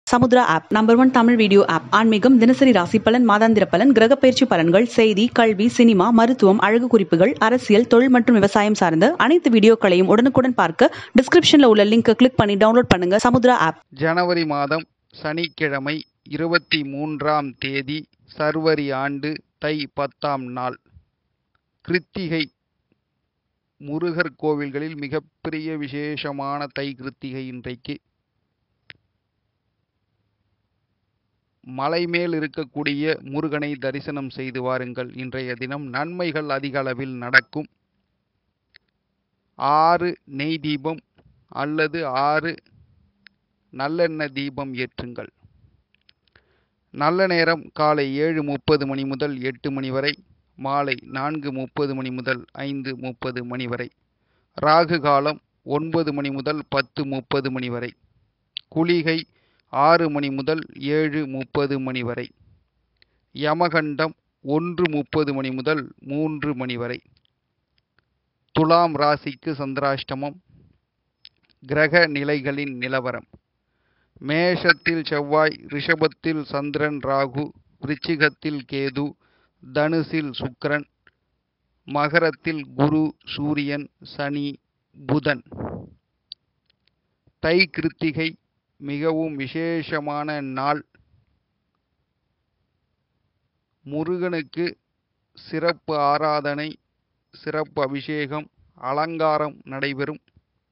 Samudra app number one Tamil video app ஆன்மீகம் தினசரி ராசி பலன் மாதாந்திர பலன் கிரக பயிற்சி பலன்கள் செய்தி கல்வி சினிமா மருத்துவம் அழகு குறிப்புகள் அரசியல் தொழில் மற்றும் விவசாயம் சார்ந்த அனைத்து வீடியோக்களையும் உடனுக்குடன் பார்க்க டிஸ்கிரிப்ஷன்ல உள்ள லிங்கை கிளிக் பண்ணி டவுன்லோட் பண்ணுங்க சமுத்ரா ஆப் ஜனவரி மாதம் சனிக்கிழமை இருபத்தி மூன்றாம் தேதி சர்வரி ஆண்டு தை பத்தாம் நாள் கிருத்திகை முருகர் கோவில்களில் மிகப்பெரிய விசேஷமான தை கிருத்திகை இன்றைக்கு மலை மேல் இருக்கக்கூடிய முருகனை தரிசனம் செய்து வாருங்கள் இன்றைய தினம் நன்மைகள் அதிக அளவில் நடக்கும் ஆறு நெய் தீபம் அல்லது ஆறு நல்லெண்ணெய் தீபம் ஏற்றுங்கள் நல்ல நேரம் காலை ஏழு முப்பது மணி முதல் எட்டு மணி வரை மாலை நான்கு முப்பது மணி முதல் ஐந்து முப்பது மணி வரை ராகு காலம் ஒன்பது மணி முதல் பத்து முப்பது மணி வரை குளிகை ஆறு மணி முதல் ஏழு முப்பது மணி வரை யமகண்டம் ஒன்று முப்பது மணி முதல் மூன்று மணி வரை துலாம் ராசிக்கு சந்திராஷ்டமம் கிரக நிலைகளின் நிலவரம் மேஷத்தில் செவ்வாய் ரிஷபத்தில் சந்திரன் ராகு விருச்சிகத்தில் கேது தனுசில் சுக்கிரன் மகரத்தில் குரு சூரியன் சனி புதன் தை கிருத்திகை மிகவும் விசேஷமான நாள் முருகனுக்கு சிறப்பு ஆராதனை சிறப்பு அபிஷேகம் அலங்காரம் நடைபெறும்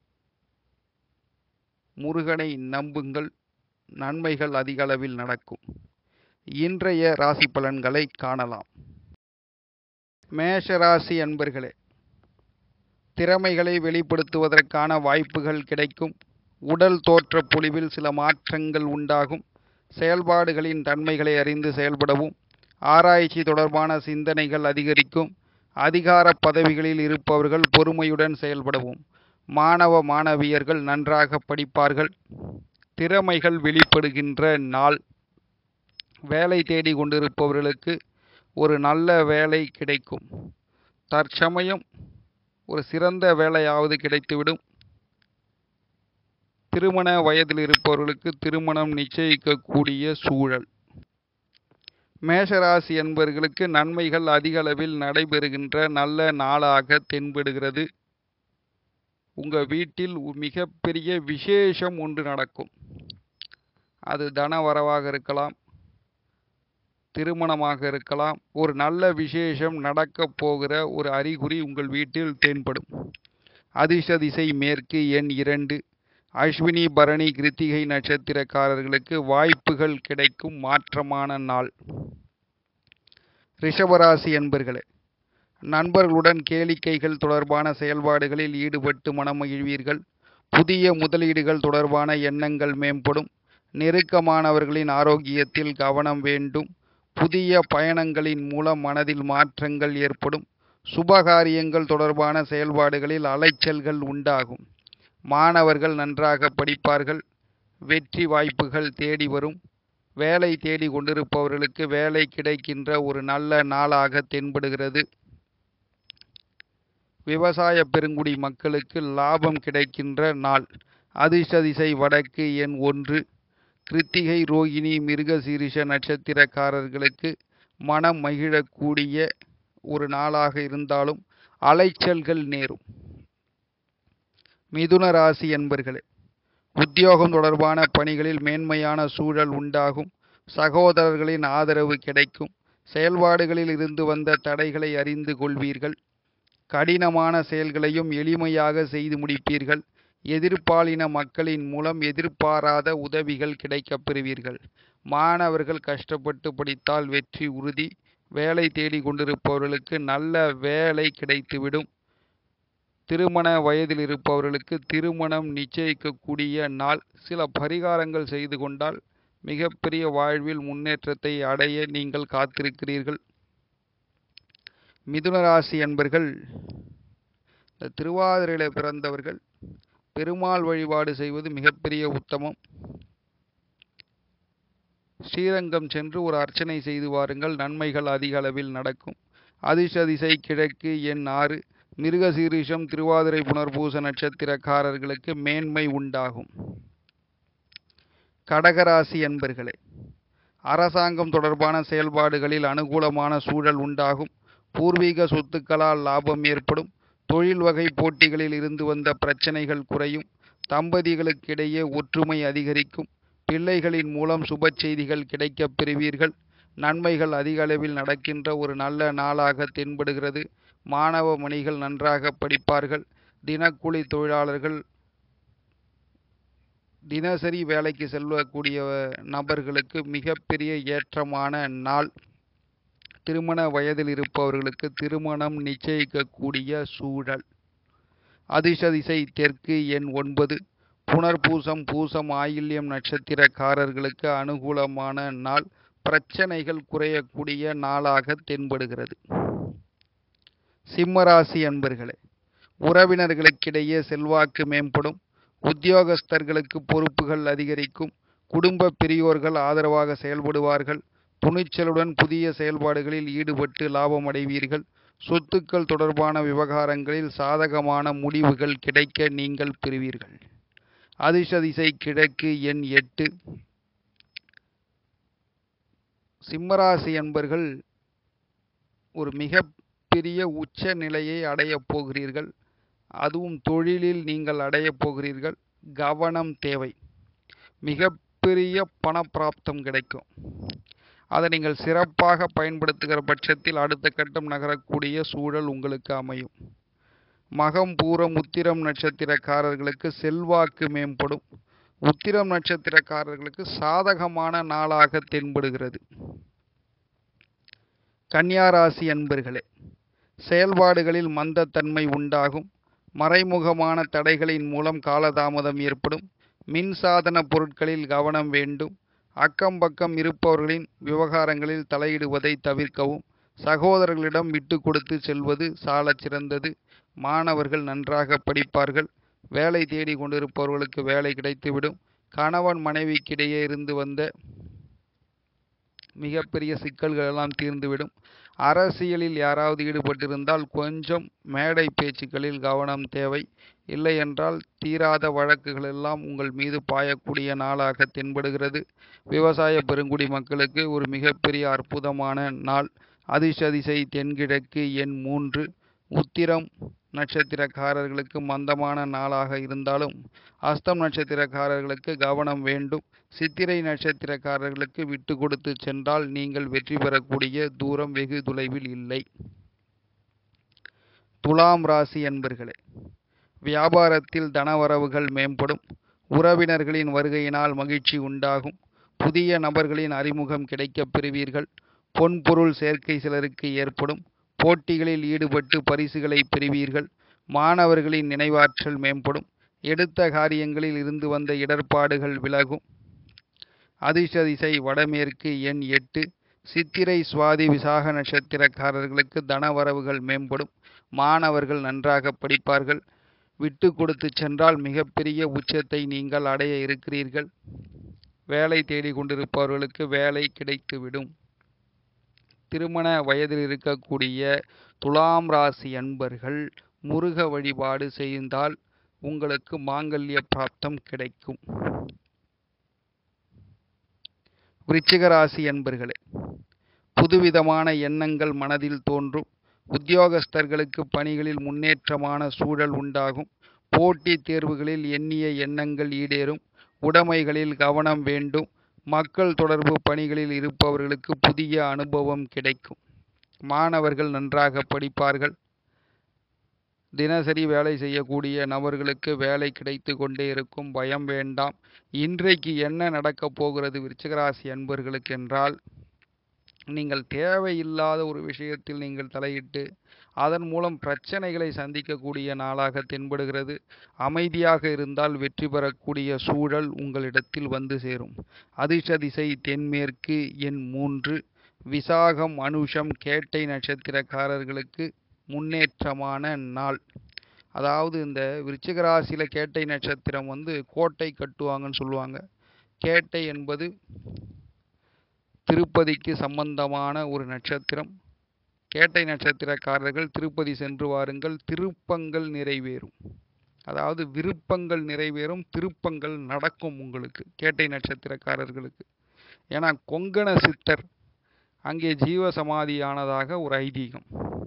முருகனை நம்புங்கள் நன்மைகள் அதிக அளவில் நடக்கும் இன்றைய ராசி பலன்களை காணலாம் மேஷ ராசி அன்பர்களே திறமைகளை வெளிப்படுத்துவதற்கான வாய்ப்புகள் கிடைக்கும் உடல் தோற்ற பொலிவில் சில மாற்றங்கள் உண்டாகும் செயல்பாடுகளின் தன்மைகளை அறிந்து செயல்படவும் ஆராய்ச்சி தொடர்பான சிந்தனைகள் அதிகரிக்கும் அதிகார பதவிகளில் இருப்பவர்கள் பொறுமையுடன் செயல்படவும் மாணவ மாணவியர்கள் நன்றாக படிப்பார்கள் திறமைகள் வெளிப்படுகின்ற நாள் வேலை தேடி கொண்டிருப்பவர்களுக்கு ஒரு நல்ல வேலை கிடைக்கும் தற்சமயம் ஒரு சிறந்த வேலையாவது கிடைத்துவிடும் திருமண வயதில் இருப்பவர்களுக்கு திருமணம் நிச்சயிக்கக்கூடிய சூழல் மேஷராசி என்பவர்களுக்கு நன்மைகள் அதிக அளவில் நடைபெறுகின்ற நல்ல நாளாக தென்படுகிறது உங்கள் வீட்டில் மிகப்பெரிய விசேஷம் ஒன்று நடக்கும் அது தன வரவாக இருக்கலாம் திருமணமாக இருக்கலாம் ஒரு நல்ல விசேஷம் நடக்கப் போகிற ஒரு அறிகுறி உங்கள் வீட்டில் தென்படும் அதிர்ஷ்ட திசை மேற்கு எண் இரண்டு அஸ்வினி பரணி கிருத்திகை நட்சத்திரக்காரர்களுக்கு வாய்ப்புகள் கிடைக்கும் மாற்றமான நாள் ரிஷபராசி என்பர்களே நண்பர்களுடன் கேளிக்கைகள் தொடர்பான செயல்பாடுகளில் ஈடுபட்டு மனமகிழ்வீர்கள் புதிய முதலீடுகள் தொடர்பான எண்ணங்கள் மேம்படும் நெருக்கமானவர்களின் ஆரோக்கியத்தில் கவனம் வேண்டும் புதிய பயணங்களின் மூலம் மனதில் மாற்றங்கள் ஏற்படும் சுபகாரியங்கள் தொடர்பான செயல்பாடுகளில் அலைச்சல்கள் உண்டாகும் மாணவர்கள் நன்றாக படிப்பார்கள் வெற்றி வாய்ப்புகள் தேடி வரும் வேலை தேடி கொண்டிருப்பவர்களுக்கு வேலை கிடைக்கின்ற ஒரு நல்ல நாளாக தென்படுகிறது விவசாய பெருங்குடி மக்களுக்கு லாபம் கிடைக்கின்ற நாள் அதிர்ஷ்ட திசை வடக்கு எண் ஒன்று கிருத்திகை ரோகிணி மிருகசீரிஷ நட்சத்திரக்காரர்களுக்கு மனம் மகிழக்கூடிய ஒரு நாளாக இருந்தாலும் அலைச்சல்கள் நேரும் மிதுன ராசி என்பர்களே உத்தியோகம் தொடர்பான பணிகளில் மேன்மையான சூழல் உண்டாகும் சகோதரர்களின் ஆதரவு கிடைக்கும் செயல்பாடுகளில் இருந்து வந்த தடைகளை அறிந்து கொள்வீர்கள் கடினமான செயல்களையும் எளிமையாக செய்து முடிப்பீர்கள் எதிர்ப்பாலின மக்களின் மூலம் எதிர்பாராத உதவிகள் கிடைக்கப் பெறுவீர்கள் மாணவர்கள் கஷ்டப்பட்டு படித்தால் வெற்றி உறுதி வேலை தேடி கொண்டிருப்பவர்களுக்கு நல்ல வேலை கிடைத்துவிடும் திருமண வயதில் இருப்பவர்களுக்கு திருமணம் நிச்சயிக்கக்கூடிய நாள் சில பரிகாரங்கள் செய்து கொண்டால் மிகப்பெரிய வாழ்வில் முன்னேற்றத்தை அடைய நீங்கள் காத்திருக்கிறீர்கள் மிதுனராசி என்பர்கள் இந்த திருவாதிரையில் பிறந்தவர்கள் பெருமாள் வழிபாடு செய்வது மிகப்பெரிய உத்தமம் ஸ்ரீரங்கம் சென்று ஒரு அர்ச்சனை செய்து வாருங்கள் நன்மைகள் அதிக அளவில் நடக்கும் அதிர்ஷ்ட திசை கிழக்கு எண் ஆறு மிருகசீரிஷம் திருவாதிரை புனர்பூச நட்சத்திரக்காரர்களுக்கு மேன்மை உண்டாகும் கடகராசி என்பர்களே அரசாங்கம் தொடர்பான செயல்பாடுகளில் அனுகூலமான சூழல் உண்டாகும் பூர்வீக சொத்துக்களால் லாபம் ஏற்படும் தொழில் வகை போட்டிகளில் இருந்து வந்த பிரச்சனைகள் குறையும் தம்பதிகளுக்கிடையே ஒற்றுமை அதிகரிக்கும் பிள்ளைகளின் மூலம் சுப செய்திகள் கிடைக்கப் பெறுவீர்கள் நன்மைகள் அதிக அளவில் நடக்கின்ற ஒரு நல்ல நாளாக தென்படுகிறது மாணவ மணிகள் நன்றாக படிப்பார்கள் தினக்கூலி தொழிலாளர்கள் தினசரி வேலைக்கு செல்லக்கூடிய நபர்களுக்கு மிகப்பெரிய ஏற்றமான நாள் திருமண வயதில் இருப்பவர்களுக்கு திருமணம் நிச்சயிக்கக்கூடிய சூழல் அதிர்ஷ்ட திசை தெற்கு எண் ஒன்பது புனர்பூசம் பூசம் ஆயில்யம் நட்சத்திரக்காரர்களுக்கு அனுகூலமான நாள் பிரச்சனைகள் குறையக்கூடிய நாளாக தென்படுகிறது சிம்மராசி அன்பர்களே உறவினர்களுக்கிடையே செல்வாக்கு மேம்படும் உத்தியோகஸ்தர்களுக்கு பொறுப்புகள் அதிகரிக்கும் குடும்ப பெரியோர்கள் ஆதரவாக செயல்படுவார்கள் துணிச்சலுடன் புதிய செயல்பாடுகளில் ஈடுபட்டு லாபம் அடைவீர்கள் சொத்துக்கள் தொடர்பான விவகாரங்களில் சாதகமான முடிவுகள் கிடைக்க நீங்கள் பெறுவீர்கள் அதிர்ஷ்ட திசை கிழக்கு எண் எட்டு சிம்மராசி என்பர்கள் ஒரு மிக பெரிய உச்ச நிலையை அடையப் போகிறீர்கள் அதுவும் தொழிலில் நீங்கள் அடையப் போகிறீர்கள் கவனம் தேவை மிகப்பெரிய பணப்பிராப்தம் கிடைக்கும் அதை நீங்கள் சிறப்பாக பயன்படுத்துகிற பட்சத்தில் அடுத்த கட்டம் நகரக்கூடிய சூழல் உங்களுக்கு அமையும் மகம் பூரம் உத்திரம் நட்சத்திரக்காரர்களுக்கு செல்வாக்கு மேம்படும் உத்திரம் நட்சத்திரக்காரர்களுக்கு சாதகமான நாளாக தென்படுகிறது கன்னியாராசி அன்பர்களே செயல்பாடுகளில் மந்தத்தன்மை உண்டாகும் மறைமுகமான தடைகளின் மூலம் காலதாமதம் ஏற்படும் மின்சாதன பொருட்களில் கவனம் வேண்டும் அக்கம் பக்கம் இருப்பவர்களின் விவகாரங்களில் தலையிடுவதை தவிர்க்கவும் சகோதரர்களிடம் விட்டு கொடுத்து செல்வது சாலச் சிறந்தது மாணவர்கள் நன்றாக படிப்பார்கள் வேலை தேடி கொண்டிருப்பவர்களுக்கு வேலை கிடைத்துவிடும் கணவன் மனைவிக்கிடையே இருந்து வந்த மிகப்பெரிய சிக்கல்கள் எல்லாம் தீர்ந்துவிடும் அரசியலில் யாராவது ஈடுபட்டிருந்தால் கொஞ்சம் மேடை பேச்சுக்களில் கவனம் தேவை இல்லை என்றால் தீராத வழக்குகள் எல்லாம் உங்கள் மீது பாயக்கூடிய நாளாக தென்படுகிறது விவசாய பெருங்குடி மக்களுக்கு ஒரு மிகப்பெரிய அற்புதமான நாள் அதிர்ஷ்ட திசை தென்கிழக்கு எண் மூன்று உத்திரம் நட்சத்திரக்காரர்களுக்கு மந்தமான நாளாக இருந்தாலும் அஸ்தம் நட்சத்திரக்காரர்களுக்கு கவனம் வேண்டும் சித்திரை நட்சத்திரக்காரர்களுக்கு விட்டு கொடுத்து சென்றால் நீங்கள் வெற்றி பெறக்கூடிய தூரம் வெகு தொலைவில் இல்லை துலாம் ராசி என்பர்களே வியாபாரத்தில் தனவரவுகள் மேம்படும் உறவினர்களின் வருகையினால் மகிழ்ச்சி உண்டாகும் புதிய நபர்களின் அறிமுகம் கிடைக்கப் பெறுவீர்கள் பொன்பொருள் சேர்க்கை சிலருக்கு ஏற்படும் போட்டிகளில் ஈடுபட்டு பரிசுகளை பெறுவீர்கள் மாணவர்களின் நினைவாற்றல் மேம்படும் எடுத்த காரியங்களில் இருந்து வந்த இடர்பாடுகள் விலகும் அதிர்ஷ்ட திசை வடமேற்கு எண் எட்டு சித்திரை சுவாதி விசாக நட்சத்திரக்காரர்களுக்கு தனவரவுகள் மேம்படும் மாணவர்கள் நன்றாக படிப்பார்கள் விட்டு கொடுத்து சென்றால் மிகப்பெரிய உச்சத்தை நீங்கள் அடைய இருக்கிறீர்கள் வேலை தேடி கொண்டிருப்பவர்களுக்கு வேலை கிடைத்துவிடும் திருமண வயதில் இருக்கக்கூடிய துலாம் ராசி அன்பர்கள் முருக வழிபாடு செய்தால் உங்களுக்கு மாங்கல்ய பிராப்தம் கிடைக்கும் விருச்சிக ராசி அன்பர்களே புதுவிதமான எண்ணங்கள் மனதில் தோன்றும் உத்தியோகஸ்தர்களுக்கு பணிகளில் முன்னேற்றமான சூழல் உண்டாகும் போட்டித் தேர்வுகளில் எண்ணிய எண்ணங்கள் ஈடேறும் உடைமைகளில் கவனம் வேண்டும் மக்கள் தொடர்பு பணிகளில் இருப்பவர்களுக்கு புதிய அனுபவம் கிடைக்கும் மாணவர்கள் நன்றாக படிப்பார்கள் தினசரி வேலை செய்யக்கூடிய நபர்களுக்கு வேலை கிடைத்து கொண்டே இருக்கும் பயம் வேண்டாம் இன்றைக்கு என்ன நடக்கப் போகிறது விருச்சிகராசி அன்பர்களுக்கு என்றால் நீங்கள் தேவையில்லாத ஒரு விஷயத்தில் நீங்கள் தலையிட்டு அதன் மூலம் பிரச்சனைகளை சந்திக்கக்கூடிய நாளாக தென்படுகிறது அமைதியாக இருந்தால் வெற்றி பெறக்கூடிய சூழல் உங்களிடத்தில் வந்து சேரும் அதிர்ஷ்ட திசை தென்மேற்கு எண் மூன்று விசாகம் அனுஷம் கேட்டை நட்சத்திரக்காரர்களுக்கு முன்னேற்றமான நாள் அதாவது இந்த விருச்சிக ராசியில கேட்டை நட்சத்திரம் வந்து கோட்டை கட்டுவாங்கன்னு சொல்லுவாங்க கேட்டை என்பது திருப்பதிக்கு சம்பந்தமான ஒரு நட்சத்திரம் கேட்டை நட்சத்திரக்காரர்கள் திருப்பதி சென்று வாருங்கள் திருப்பங்கள் நிறைவேறும் அதாவது விருப்பங்கள் நிறைவேறும் திருப்பங்கள் நடக்கும் உங்களுக்கு கேட்டை நட்சத்திரக்காரர்களுக்கு ஏன்னா கொங்கண சித்தர் அங்கே ஜீவ சமாதியானதாக ஒரு ஐதீகம்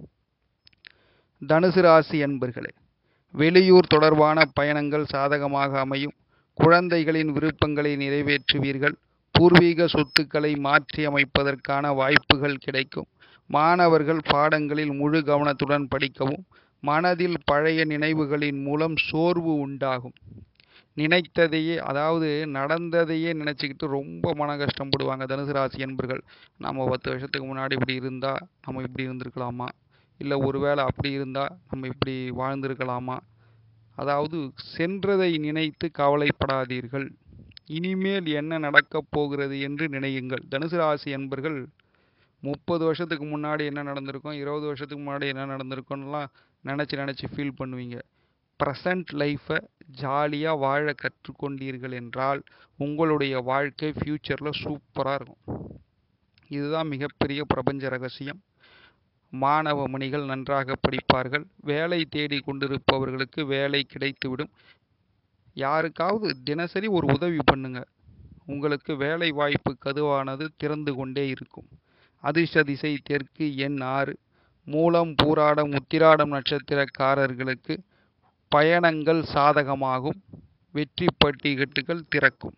தனுசு ராசி அன்பர்களே வெளியூர் தொடர்பான பயணங்கள் சாதகமாக அமையும் குழந்தைகளின் விருப்பங்களை நிறைவேற்றுவீர்கள் பூர்வீக சொத்துக்களை மாற்றி அமைப்பதற்கான வாய்ப்புகள் கிடைக்கும் மாணவர்கள் பாடங்களில் முழு கவனத்துடன் படிக்கவும் மனதில் பழைய நினைவுகளின் மூலம் சோர்வு உண்டாகும் நினைத்ததையே அதாவது நடந்ததையே நினச்சிக்கிட்டு ரொம்ப மன கஷ்டப்படுவாங்க தனுசு ராசி என்பர்கள் நம்ம பத்து வருஷத்துக்கு முன்னாடி இப்படி இருந்தால் நம்ம இப்படி இருந்திருக்கலாமா இல்லை ஒருவேளை அப்படி இருந்தால் நம்ம இப்படி வாழ்ந்திருக்கலாமா அதாவது சென்றதை நினைத்து கவலைப்படாதீர்கள் இனிமேல் என்ன நடக்கப் போகிறது என்று நினையுங்கள் தனுசு ராசி என்பர்கள் முப்பது வருஷத்துக்கு முன்னாடி என்ன நடந்திருக்கும் இருபது வருஷத்துக்கு முன்னாடி என்ன நடந்திருக்கும்லாம் நினச்சி நினச்சி ஃபீல் பண்ணுவீங்க ப்ரெசண்ட் லைஃப்பை ஜாலியாக வாழ கற்றுக்கொண்டீர்கள் என்றால் உங்களுடைய வாழ்க்கை ஃப்யூச்சரில் சூப்பராக இருக்கும் இதுதான் மிகப்பெரிய பிரபஞ்ச ரகசியம் மாணவ மணிகள் நன்றாக படிப்பார்கள் வேலை தேடி கொண்டிருப்பவர்களுக்கு வேலை கிடைத்துவிடும் யாருக்காவது தினசரி ஒரு உதவி பண்ணுங்க உங்களுக்கு வேலை வாய்ப்பு கதுவானது திறந்து கொண்டே இருக்கும் அதிர்ஷ்ட திசை தெற்கு எண் ஆறு மூலம் பூராடம் உத்திராடம் நட்சத்திரக்காரர்களுக்கு பயணங்கள் சாதகமாகும் வெற்றி பட்டிகட்டுகள் திறக்கும்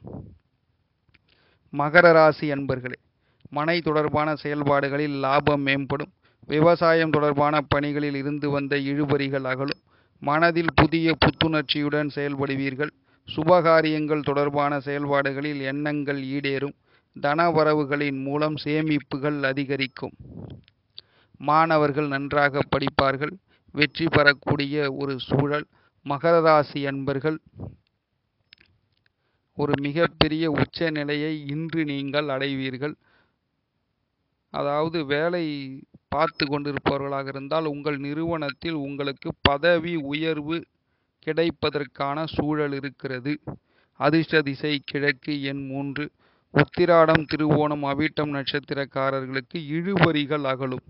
மகர ராசி அன்பர்களே மனை தொடர்பான செயல்பாடுகளில் லாபம் மேம்படும் விவசாயம் தொடர்பான பணிகளில் இருந்து வந்த இழுபறிகள் அகலும் மனதில் புதிய புத்துணர்ச்சியுடன் செயல்படுவீர்கள் சுபகாரியங்கள் தொடர்பான செயல்பாடுகளில் எண்ணங்கள் ஈடேறும் தனவரவுகளின் மூலம் சேமிப்புகள் அதிகரிக்கும் மாணவர்கள் நன்றாக படிப்பார்கள் வெற்றி பெறக்கூடிய ஒரு சூழல் மகர ராசி அன்பர்கள் ஒரு மிகப்பெரிய உச்ச நிலையை இன்று நீங்கள் அடைவீர்கள் அதாவது வேலை பார்த்து கொண்டிருப்பவர்களாக இருந்தால் உங்கள் நிறுவனத்தில் உங்களுக்கு பதவி உயர்வு கிடைப்பதற்கான சூழல் இருக்கிறது அதிர்ஷ்ட திசை கிழக்கு எண் மூன்று உத்திராடம் திருவோணம் அவிட்டம் நட்சத்திரக்காரர்களுக்கு இழுபறிகள் அகலும்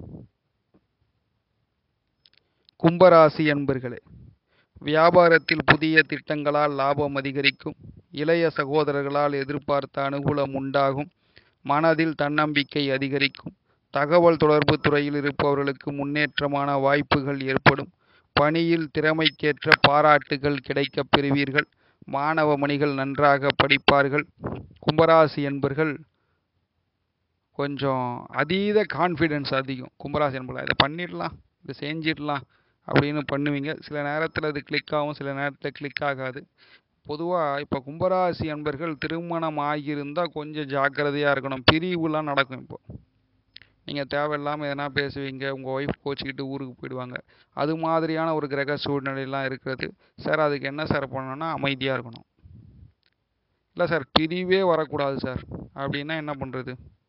கும்பராசி அன்பர்களே வியாபாரத்தில் புதிய திட்டங்களால் லாபம் அதிகரிக்கும் இளைய சகோதரர்களால் எதிர்பார்த்த அனுகூலம் உண்டாகும் மனதில் தன்னம்பிக்கை அதிகரிக்கும் தகவல் தொடர்பு துறையில் இருப்பவர்களுக்கு முன்னேற்றமான வாய்ப்புகள் ஏற்படும் பணியில் திறமைக்கேற்ற பாராட்டுகள் கிடைக்கப் பெறுவீர்கள் மாணவ மணிகள் நன்றாக படிப்பார்கள் கும்பராசி என்பர்கள் கொஞ்சம் அதீத கான்ஃபிடென்ஸ் அதிகம் கும்பராசி என்பர்கள் இதை பண்ணிடலாம் இதை செஞ்சிடலாம் அப்படின்னு பண்ணுவீங்க சில நேரத்தில் அது கிளிக் ஆகும் சில நேரத்தில் கிளிக் ஆகாது பொதுவாக இப்போ கும்பராசி அன்பர்கள் திருமணம் ஆகியிருந்தால் கொஞ்சம் ஜாக்கிரதையாக இருக்கணும் பிரிவுலாம் நடக்கும் இப்போ நீங்கள் தேவையில்லாமல் எதனா பேசுவீங்க உங்கள் ஒய்ஃப் கோச்சிக்கிட்டு ஊருக்கு போயிடுவாங்க அது மாதிரியான ஒரு கிரக சூழ்நிலையெல்லாம் இருக்கிறது சார் அதுக்கு என்ன சார் பண்ணணும்னா அமைதியாக இருக்கணும் இல்லை சார் பிரிவே வரக்கூடாது சார் அப்படின்னா என்ன பண்ணுறது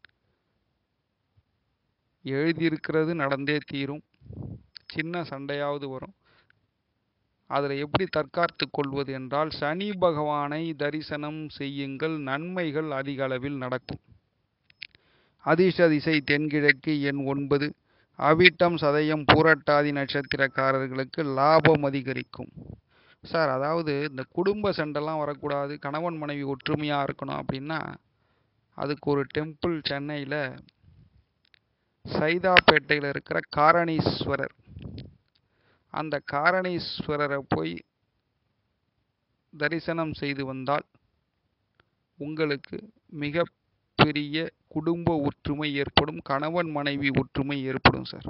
எழுதியிருக்கிறது நடந்தே தீரும் சின்ன சண்டையாவது வரும் அதில் எப்படி தற்காத்து கொள்வது என்றால் சனி பகவானை தரிசனம் செய்யுங்கள் நன்மைகள் அதிக அளவில் நடக்கும் அதிர்ஷ்ட திசை தென்கிழக்கு எண் ஒன்பது அவிட்டம் சதயம் பூரட்டாதி நட்சத்திரக்காரர்களுக்கு லாபம் அதிகரிக்கும் சார் அதாவது இந்த குடும்ப சண்டைலாம் வரக்கூடாது கணவன் மனைவி ஒற்றுமையாக இருக்கணும் அப்படின்னா அதுக்கு ஒரு டெம்பிள் சென்னையில் சைதாப்பேட்டையில் இருக்கிற காரணீஸ்வரர் அந்த காரணீஸ்வரரை போய் தரிசனம் செய்து வந்தால் உங்களுக்கு மிக பெரிய குடும்ப ஒற்றுமை ஏற்படும் கணவன் மனைவி ஒற்றுமை ஏற்படும் சார்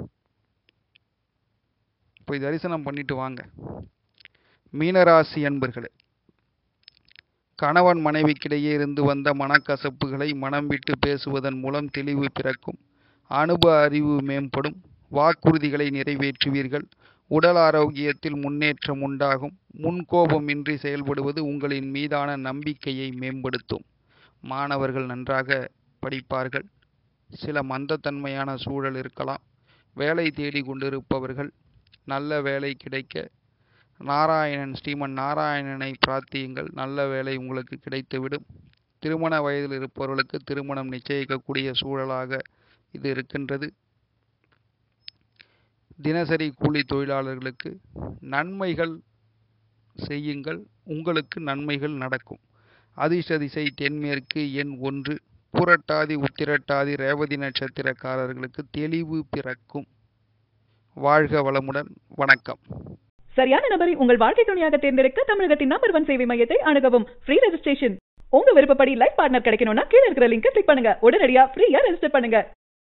போய் தரிசனம் பண்ணிட்டு வாங்க மீனராசி அன்பர்களே கணவன் மனைவிக்கிடையே இருந்து வந்த மனக்கசப்புகளை மனம் விட்டு பேசுவதன் மூலம் தெளிவு பிறக்கும் அனுபவ அறிவு மேம்படும் வாக்குறுதிகளை நிறைவேற்றுவீர்கள் உடல் ஆரோக்கியத்தில் முன்னேற்றம் உண்டாகும் முன்கோபமின்றி செயல்படுவது உங்களின் மீதான நம்பிக்கையை மேம்படுத்தும் மாணவர்கள் நன்றாக படிப்பார்கள் சில மந்தத்தன்மையான சூழல் இருக்கலாம் வேலை தேடி கொண்டிருப்பவர்கள் நல்ல வேலை கிடைக்க நாராயணன் ஸ்ரீமன் நாராயணனை பிரார்த்தியுங்கள் நல்ல வேலை உங்களுக்கு கிடைத்துவிடும் திருமண வயதில் இருப்பவர்களுக்கு திருமணம் நிச்சயிக்கக்கூடிய சூழலாக இது இருக்கின்றது தினசரி கூலி தொழிலாளர்களுக்கு நன்மைகள் செய்யுங்கள் உங்களுக்கு நன்மைகள் நடக்கும் அதிர்ஷ்ட திசை தென்மேற்கு எண் ஒன்று புரட்டாதி உத்திரட்டாதி ரேவதி நட்சத்திரக்காரர்களுக்கு தெளிவு பிறக்கும் வாழ்க வளமுடன் வணக்கம் சரியான நபரை உங்கள் வாழ்க்கை துணையாக தேர்ந்தெடுக்க தமிழகத்தின் நம்பர் ஒன் சேவை மையத்தை அணுகவும் ஃப்ரீ ரெஜிஸ்ட்ரேஷன் உங்க விருப்பப்படி லைஃப் பார்ட்னர் கிடைக்கணும்னா கீழ இருக்கிற லிங்கை கிளிக் பண்ணுங்க உடனடியா ஃப்ரீயா ரெஜிஸ்டர் பண்ணுங்க